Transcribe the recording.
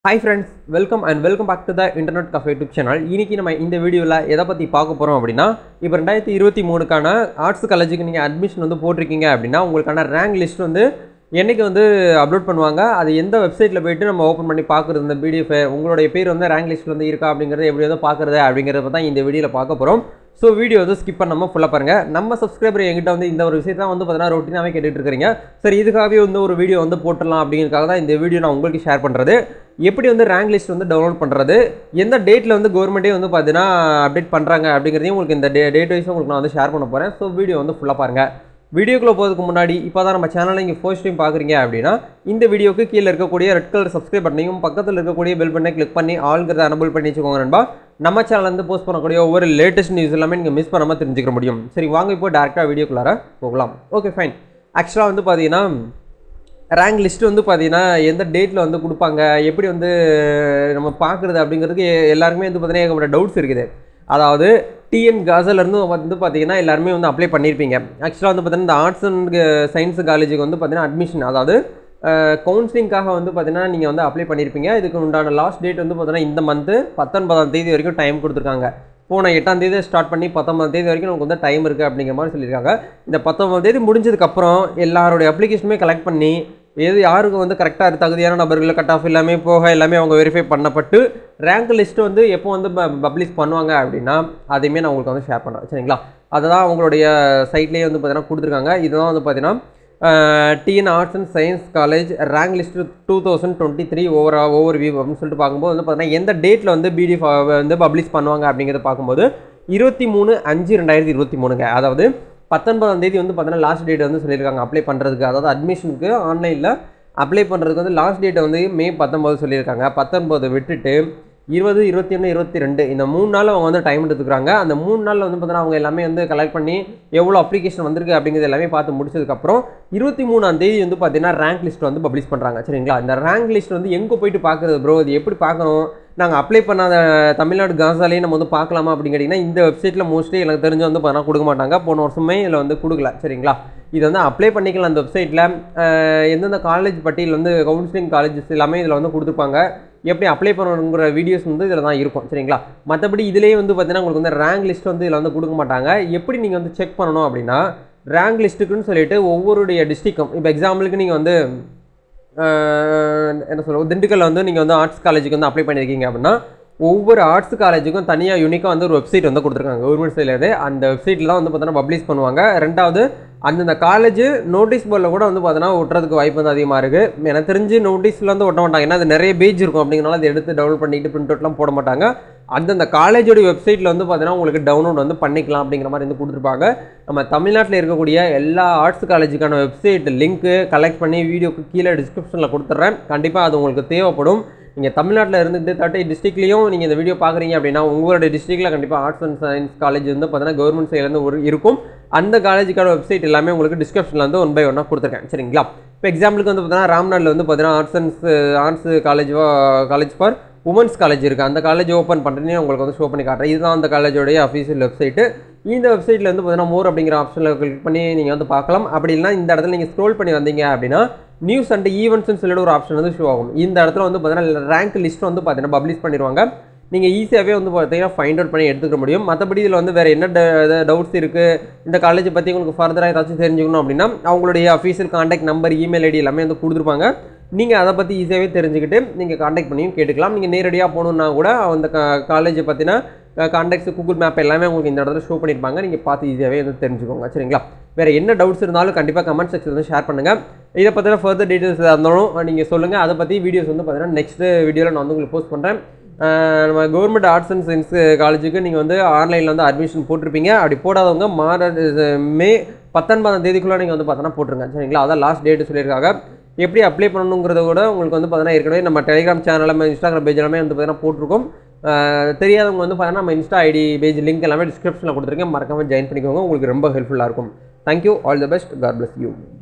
hi friends welcome and welcome back to the internet cafe YouTube channel இன்னைக்கு நம்ம இந்த வீடியோவில் எதை பற்றி பார்க்க போகிறோம் அப்படின்னா இப்போ ரெண்டாயிரத்தி இருபத்தி மூணுக்கான ஆர்ட்ஸ் காலேஜுக்கு நீங்கள் அட்மிஷன் வந்து போட்டிருக்கீங்க அப்படின்னா உங்களுக்கான ரேங்க் லிஸ்ட் வந்து என்னைக்கு வந்து அப்லோட் பண்ணுவாங்க அது எந்த வெப்சைட்டில் போயிட்டு நம்ம ஓப்பன் பண்ணி பார்க்குறது இந்த பிடிஎஃப் உங்களுடைய பேர் வந்து ரேங்க் லிஸ்ட்டில் வந்து இருக்கா அப்படிங்கிறது எப்படி வந்து பார்க்குறது அப்படிங்கிறத தான் இந்த வீடியோவில் பார்க்க போகிறோம் ஸோ வீடியோ வந்து ஸ்கிப் பண்ணாமல் ஃபுல்லாக பாருங்கள் நம்ம சப்ஸ்கிரைபர் எங்கிட்ட வந்து இந்த ஒரு விஷயத்தை வந்து பார்த்தீங்கன்னா ரொட்டீனாகவே கேட்டுட்டு இருக்கிறீங்க சரி இதுக்காகவே வந்து ஒரு வீடியோ வந்து போட்டுடலாம் அப்படிங்கிறதுக்காக தான் இந்த வீடியோ நான் உங்களுக்கு ஷேர் பண்ணுறது எப்படி வந்து ரேங்க் லிஸ்ட் வந்து டவுன்லோட் பண்ணுறது எந்த டேட்டில் வந்து கவர்மெண்ட்டே வந்து பார்த்தீங்கன்னா அப்டேட் பண்ணுறாங்க அப்படிங்கிறதையும் உங்களுக்கு இந்த டே டேட் வைஸ் உங்களுக்கு நான் வந்து ஷேர் பண்ண போகிறேன் ஸோ வீடியோ வந்து ஃபுல்லாக பாருங்கள் வீடியோக்குள்ளே போகிறதுக்கு முன்னாடி இப்போ தான் நம்ம சேனலை இங்கே ஃபர்ஸ்ட் டைம் பார்க்குறீங்க அப்படின்னா இந்த வீடியோக்கு கீழே இருக்கக்கூடிய ரெட் கலர் சப்ஸ்கிரைப் பட்டனையும் பக்கத்தில் இருக்கக்கூடிய பெல் பட்டனை கிளிக் பண்ணி ஆளுங்கிறத அனபிள் பண்ணி வச்சுக்கோங்க நண்பா நம்ம சேனல்லேருந்து போஸ்ட் பண்ணக்கூடிய ஒவ்வொரு லேட்டஸ்ட் நியூஸ் எல்லாமே நீங்கள் மிஸ் பண்ணாமல் தெரிஞ்சுக்க முடியும் சரி வாங்க இப்போ டேரெக்டாக வீடியோக்குள்ளார போகலாம் ஓகே ஃபைன் ஆக்சுவலாக வந்து பார்த்தீங்கன்னா ரேங்க் லிஸ்ட் வந்து பார்த்தீங்கன்னா எந்த டேட்டில் வந்து கொடுப்பாங்க எப்படி வந்து நம்ம பார்க்குறது அப்படிங்கிறதுக்கு எல்லாருக்குமே வந்து பார்த்தீங்கன்னா ஏகப்பட்ட டவுட்ஸ் இருக்குது அதாவது டிஎன் காசலேருந்து வந்து பார்த்தீங்கன்னா எல்லாருமே வந்து அப்ளை பண்ணியிருப்பீங்க ஆக்சுவலாக வந்து பார்த்தீங்கன்னா இந்த ஆர்ட்ஸ் அண்ட் சயின்ஸ் காலேஜுக்கு வந்து பார்த்தீங்கன்னா அட்மிஷன் அதாவது கவுன்சிலிங்காக வந்து பார்த்தீங்கன்னா நீங்கள் வந்து அப்ளை பண்ணியிருப்பீங்க இதுக்கு உண்டான லாஸ்ட் டேட் வந்து பார்த்தீங்கன்னா இந்த மந்த்து பத்தொன்பதாம் தேதி வரைக்கும் டைம் கொடுத்துருக்காங்க போன எட்டாம் தேதி ஸ்டார்ட் பண்ணி பத்தொம்பதாம் தேதி வரைக்கும் நமக்கு வந்து டைம் இருக்குது அப்படிங்கிற மாதிரி சொல்லியிருக்காங்க இந்த பத்தொம்பதாம் தேதி முடிஞ்சதுக்கப்புறம் எல்லாருடைய அப்ளிகேஷனுமே கலெக்ட் பண்ணி எது யாருக்கு வந்து கரெக்டாக தகுதியான நபர்கள் கட் ஆஃப் எல்லாமே போக எல்லாமே அவங்க வெரிஃபை பண்ணப்பட்டு ரேங்க் லிஸ்ட்டு வந்து எப்போ வந்து பப்ளிஷ் பண்ணுவாங்க அப்படின்னா அதையுமே நான் உங்களுக்கு வந்து ஷேர் பண்ணுறேன் சரிங்களா அதை தான் அவங்களுடைய சைட்லேயே வந்து பார்த்தீங்கன்னா கொடுத்துருக்காங்க இதுதான் வந்து பார்த்தீங்கன்னா TN arts and science college rank list two thousand twenty three over over view அப்படின்னு சொல்லிட்டு பார்க்கும்போது வந்து பார்த்தீங்கன்னா எந்த டேட்டில் வந்து பிடி வந்து பப்ளிஷ் பண்ணுவாங்க அப்படிங்கிறத பார்க்கும்போது இருபத்தி மூணு அஞ்சு ரெண்டாயிரத்தி இருபத்தி மூணுங்க அதாவது பத்தொன்பதாம் தேதி வந்து பார்த்தீங்கன்னா லாஸ்ட் டேட் வந்து சொல்லியிருக்காங்க அப்ளை பண்ணுறதுக்கு அதாவது அட்மிஷனுக்கு ஆன்லைனில் அப்ளை பண்ணுறதுக்கு வந்து லாஸ்ட் டேட்டை வந்து மே பத்தொம்பது சொல்லியிருக்காங்க பத்தொன்பது விட்டுட்டு இருபது இருபத்தி ஒன்று இருபத்தி ரெண்டு இந்த மூணு நாள் அவங்க வந்து டைம் எடுத்துக்கிறாங்க அந்த மூணு நாளில் வந்து பார்த்தீங்கன்னா அவங்க எல்லாமே வந்து கலெக்ட் பண்ணி எவ்வளோ அப்ளிகேஷன் வந்திருக்கு அப்படிங்கிறது எல்லாமே பார்த்து முடிச்சதுக்கப்புறம் இருபத்தி மூணாம் தேதி வந்து பார்த்தீங்கன்னா ரேங்க் லிஸ்ட் வந்து பப்ளிஷ் பண்ணுறாங்க சரிங்களா இந்த ரேங்க் லிஸ்ட் வந்து எங்கே போயிட்டு பார்க்குறது ப்ரோ இது எப்படி பார்க்கணும் நாங்கள் அப்ளை பண்ணாத தமிழ்நாடு காசாலேயே நம்ம வந்து பார்க்கலாமா அப்படின்னு கேட்டிங்கன்னா இந்த வெப்சைட்டில் மோஸ்ட்லி எனக்கு தெரிஞ்சு வந்து பார்த்தீங்கன்னா கொடுக்க மாட்டாங்க போன வருஷமே இதில் வந்து கொடுக்கல சரிங்களா இது வந்து அப்ளை பண்ணிக்கலாம் அந்த வெப்சைட்டில் எந்தெந்த காலேஜ் பட்டியல் வந்து கவுன்சிலிங் காலேஜஸ் எல்லாமே இதில் வந்து கொடுத்துருப்பாங்க எப்படி அப்ளை பண்ணணுங்கிற வீடியோஸ் வந்து இதில் தான் இருக்கும் சரிங்களா மற்றபடி இதிலேயே வந்து பார்த்தீங்கன்னா உங்களுக்கு வந்து ரேங்க் லிஸ்ட் வந்து இதில் வந்து கொடுக்க மாட்டாங்க எப்படி நீங்கள் வந்து செக் பண்ணணும் அப்படின்னா ரேங்க் லிஸ்ட்டுக்குன்னு சொல்லிட்டு ஒவ்வொருடைய டிஸ்ட்ரிக்கும் இப்போ எக்ஸாம்பிளுக்கு நீங்கள் வந்து என்ன சொல்லுவோம் திண்டுக்கல்ல வந்து நீங்கள் வந்து ஆர்ட்ஸ் காலேஜுக்கு வந்து அப்ளை பண்ணியிருக்கீங்க அப்படின்னா ஒவ்வொரு ஆர்ட்ஸ் காலேஜுக்கும் தனியாக யூனிக்காக வந்து ஒரு வெப்சைட் வந்து கொடுத்துருக்காங்க கவர்மெண்ட் சைட்லேருந்து அந்த வெப்சைட்டில் தான் வந்து பார்த்தீங்கன்னா பப்ளிஷ் பண்ணுவாங்க ரெண்டாவது அந்தந்த காலேஜ் நோட்டீஸ் போர்டில் கூட வந்து பார்த்தீங்கன்னா ஒட்டுறதுக்கு வாய்ப்பு வந்து அதிகமாக இருக்குது எனக்கு தெரிஞ்சு நோட்டீஸில் வந்து ஒட்ட மாட்டாங்க ஏன்னா அது நிறைய பேஜ் இருக்கும் அப்படிங்கிறனால அதை எடுத்து டவுன்லோட் பண்ணிட்டு பிரிண்ட் அவுட்லாம் போட மாட்டாங்க அந்தந்த காலேஜோட வெப்சைட்டில் வந்து பார்த்தீங்கன்னா உங்களுக்கு டவுன்லோட் வந்து பண்ணிக்கலாம் அப்படிங்கிற மாதிரி வந்து கொடுத்துருப்பாங்க நம்ம தமிழ்நாட்டில் இருக்கக்கூடிய எல்லா ஆர்ட்ஸ் காலேஜுக்கான வெப்சைட் லிங்க்கு கலெக்ட் பண்ணி வீடியோக்கு கீழே டிஸ்கிரிப்ஷனில் கொடுத்துட்றேன் கண்டிப்பாக அது உங்களுக்கு தேவைப்படும் நீங்கள் தமிழ்நாட்டில் இருந்துட்டு தேர்ட்டி டிஸ்ட்ரிக்ட்லேயும் நீங்கள் இந்த வீடியோ பார்க்குறீங்க அப்படின்னா உங்களுடைய டிஸ்ட்ரிக்ட்டில் கண்டிப்பாக ஆர்ட்ஸ் அண்ட் சயின்ஸ் காலேஜ் வந்து பார்த்தீங்கன்னா கவர்மெண்ட் சைட்லேருந்து ஒரு இருக்கும் அந்த காலேஜுக்கான வெப்சைட் எல்லாமே உங்களுக்கு டிஸ்கிரிப்ஷனில் வந்து ஒன் பை ஒன்னாக கொடுத்துருக்கேன் சரிங்களா இப்போ எக்ஸாம்பிளுக்கு வந்து பார்த்தீங்கன்னா ராம்நாட்டில் வந்து பார்த்தீங்கன்னா arts and arts college college for womens college இருக்குது அந்த காலேஜ் ஓப்பன் பண்ணுறேன்னு உங்களுக்கு வந்து ஷோ பண்ணி காட்டுறேன் இதுதான் அந்த காலேஜோடைய அஃபீஷியல் வெப்சைட்டு இந்த வெப்சைட்டில் வந்து பார்த்தீங்கன்னா மோர் அப்படிங்கிற ஆப்ஷனில் கிளிக் பண்ணி நீங்கள் வந்து பார்க்கலாம் அப்படி இல்லைனா இந்த இடத்துல நீங்கள் ஸ்க்ரோல் பண்ணி வந்தீங்க அப்படின்னா நியூஸ் அண்ட் ஈவெண்ட்ஸ்னு சொல்லிட்டு ஒரு ஆப்ஷன் வந்து ஷோ ஆகும் இந்த இடத்துல வந்து பார்த்தீங்கன்னா ரேங்க் லிஸ்ட் வந்து பார்த்தீங்கன்னா பப்ளிஷ் பண்ணிடுவாங்க நீங்கள் ஈஸியாகவே வந்து பார்த்தீங்கன்னா ஃபைண்ட் அவுட் பண்ணி எடுத்துக்க முடியும் மற்றபடி இதில் வந்து வேறு என்ன டவுட்ஸ் இருக்குது இந்த காலேஜ் பற்றி உங்களுக்கு ஃபர்தராக ஏதாச்சும் தெரிஞ்சுக்கணும் அப்படின்னா அவங்களுடைய official contact number email ID எல்லாமே வந்து கொடுத்துருப்பாங்க நீங்கள் அதை பற்றி ஈஸியாகவே தெரிஞ்சுக்கிட்டு நீங்கள் காண்டாக்ட் பண்ணியும் கேட்டுக்கலாம் நீங்கள் நேரடியாக போகணுன்னா கூட அந்த காலேஜை பற்றினா காண்டாக்ட்ஸ் கூகுள் மேப் எல்லாமே உங்களுக்கு இந்த இடத்துல ஷோ பண்ணியிருப்பாங்க நீங்கள் பார்த்து ஈஸியாகவே வந்து தெரிஞ்சுக்கோங்க சரிங்களா வேறு என்ன டவுட்ஸ் இருந்தாலும் கண்டிப்பாக கமெண்ட் செக்ஷன் வந்து ஷேர் பண்ணுங்கள் இதை பற்றின ஃபர்தர் டீட்டெயில்ஸ் இருந்தாலும் நீங்கள் சொல்லுங்கள் அதை பற்றி வீடியோஸ் வந்து பார்த்தீங்கன்னா நெக்ஸ்ட் வீடியோவில் நான் வந்து உங்களுக்கு போஸ்ட் பண்ணுறேன் நம்ம கவர்மெண்ட் ஆர்ட்ஸ் அண்ட் சயின்ஸ் காலேஜுக்கு நீங்கள் வந்து ஆன்லைனில் வந்து அட்மிஷன் போட்டிருப்பீங்க அப்படி போடாதவங்க மாற மே பத்தொன்பதாம் தேதிக்குள்ளே நீங்கள் வந்து பார்த்தோன்னா போட்டுருங்க சரிங்களா அதான் லாஸ்ட் டேட்டு சொல்லியிருக்காங்க எப்படி அப்ளை பண்ணணுங்கிறத கூட உங்களுக்கு வந்து பார்த்தீங்கன்னா ஏற்கனவே நம்ம டெலிகிராம் சேனல் நம்ம இன்ஸ்டாகிராம் பேஜ் எல்லாமே வந்து பார்த்தீங்கன்னா போட்டிருக்கோம் தெரியாதவங்க வந்து பார்த்தீங்கன்னா நம்ம இன்ஸ்டா ஐடி பேஜ் லிங்க் எல்லாமே டிஸ்கிரிப்ஷனில் கொடுத்துருக்கேன் மறக்காமல் ஜாயின் பண்ணிக்கோங்க உங்களுக்கு ரொம்ப ஹெல்ப்ஃபுல்லாக இருக்கும் thank you all the best god bless you